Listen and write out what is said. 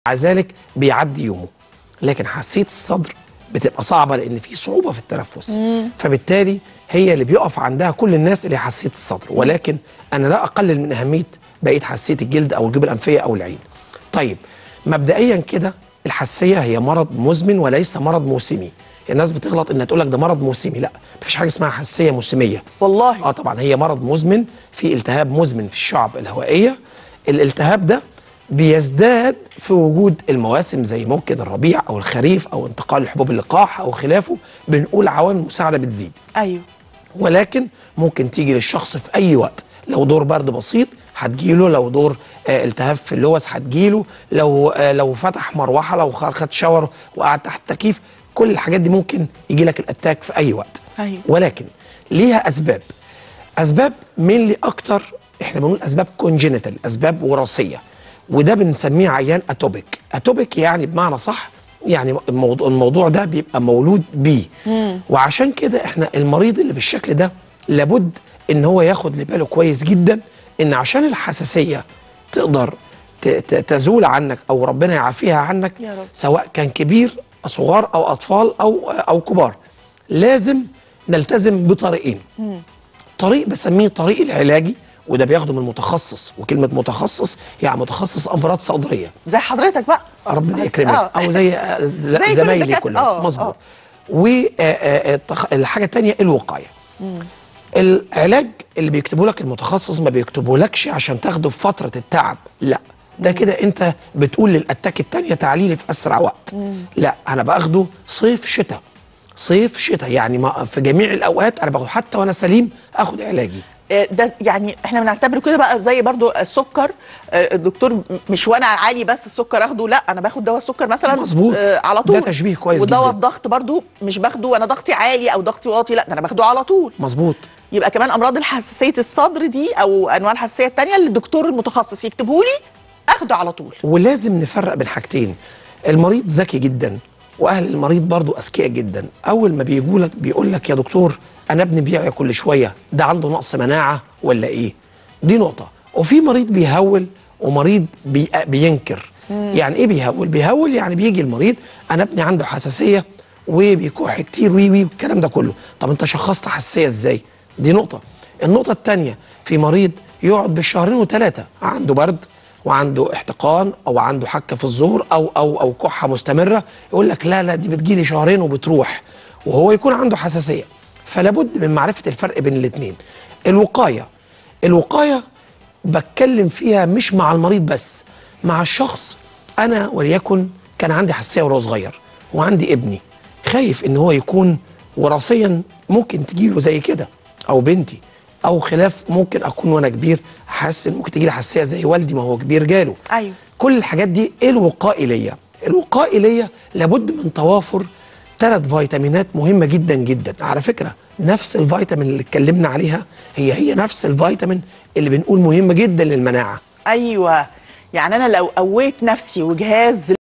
مع ذلك بيعدي يومه لكن حساسيه الصدر بتبقى صعبه لان في صعوبه في التنفس فبالتالي هي اللي بيقف عندها كل الناس اللي حساسيه الصدر ولكن انا لا اقلل من اهميه بقيه حساسيه الجلد او الجيوب الانفيه او العين طيب مبدئيا كده الحساسيه هي مرض مزمن وليس مرض موسمي الناس بتغلط انها تقول لك ده مرض موسمي لا مفيش حاجه اسمها حساسيه موسميه والله اه طبعا هي مرض مزمن في التهاب مزمن في الشعب الهوائيه الالتهاب ده بيزداد في وجود المواسم زي ممكن الربيع او الخريف او انتقال حبوب اللقاح او خلافه بنقول عوامل مساعده بتزيد ايوه ولكن ممكن تيجي للشخص في اي وقت لو دور برد بسيط هتجيله لو دور آه التهاب في اللوز هتجيله لو آه لو فتح مروحه لو خ- خد شاور وقعد تحت التكييف كل الحاجات دي ممكن يجي لك الاتاك في اي وقت أيوة. ولكن ليها اسباب اسباب مينلي اكتر احنا بنقول اسباب كونجينيتال اسباب وراثيه وده بنسميه عيان اتوبيك اتوبيك يعني بمعنى صح يعني الموضوع, الموضوع ده بيبقى مولود بيه وعشان كده احنا المريض اللي بالشكل ده لابد ان هو ياخد لباله كويس جدا ان عشان الحساسيه تقدر ت- ت- تزول عنك او ربنا يعافيها عنك يا رب. سواء كان كبير صغار او اطفال او او كبار لازم نلتزم بطريقين طريق بسميه طريق العلاجي وده بياخده من متخصص وكلمه متخصص يعني متخصص امراض صدريه زي حضرتك بقى ربنا يكرمك آه. او زي ز- زي كل زمايلي الدكاترة. كلهم آه، مظبوط والحاجه الثانيه الوقايه العلاج اللي بيكتبه لك المتخصص ما بيكتبه لكش عشان تاخده في فتره التعب لا ده كده انت بتقول للاتاك الثانيه تعالي لي في اسرع وقت لا انا باخده صيف شتاء صيف شتاء يعني ما في جميع الاوقات انا باخد حتى وانا سليم اخد علاجي آه، ده يعني احنا بنعتبره كده بقى زي برضو السكر آه، الدكتور م- مش وانا عالي بس السكر اخده لا انا باخد دواء السكر مثلا مظبوط. آه، على طول ده تشبيه كويس ودواء جدا. الضغط برضو مش باخده وانا ضغطي عالي او ضغطي واطي لا ده انا باخده على طول مظبوط يبقى كمان امراض الحساسيه الصدر دي او انواع الحساسيه الثانيه اللي الدكتور المتخصص يكتبه لي اخده على طول ولازم نفرق بين حاجتين المريض ذكي جدا واهل المريض برضو اذكياء جدا اول ما بيجوا لك بيقول لك يا دكتور انا ابني بيعيا كل شويه ده عنده نقص مناعه ولا ايه دي نقطه وفي مريض بيهول ومريض بي بينكر يعني ايه بيهول بيهول يعني بيجي المريض انا ابني عنده حساسيه وبيكح كتير وي وي والكلام ده كله طب انت شخصت حساسيه ازاي دي نقطه النقطه الثانيه في مريض يقعد بالشهرين وثلاثه عنده برد وعنده احتقان او عنده حكه في الظهر او او او كحه مستمره يقول لك لا لا دي بتجيلي شهرين وبتروح وهو يكون عنده حساسيه فلا بد من معرفه الفرق بين الاثنين الوقايه الوقايه بتكلم فيها مش مع المريض بس مع الشخص انا وليكن كان عندي حساسيه وانا صغير وعندي ابني خايف ان هو يكون وراثيا ممكن تجيله زي كده او بنتي او خلاف ممكن اكون وانا كبير حاسس إن ممكن تجيلي حساسيه زي والدي ما هو كبير جاله ايوه كل الحاجات دي ايه الوقائي ليا الوقائي ليا لابد من توافر ثلاث فيتامينات مهمه جدا جدا على فكره نفس الفيتامين اللي اتكلمنا عليها هي هي نفس الفيتامين اللي بنقول مهمه جدا للمناعه ايوه يعني انا لو قويت نفسي وجهاز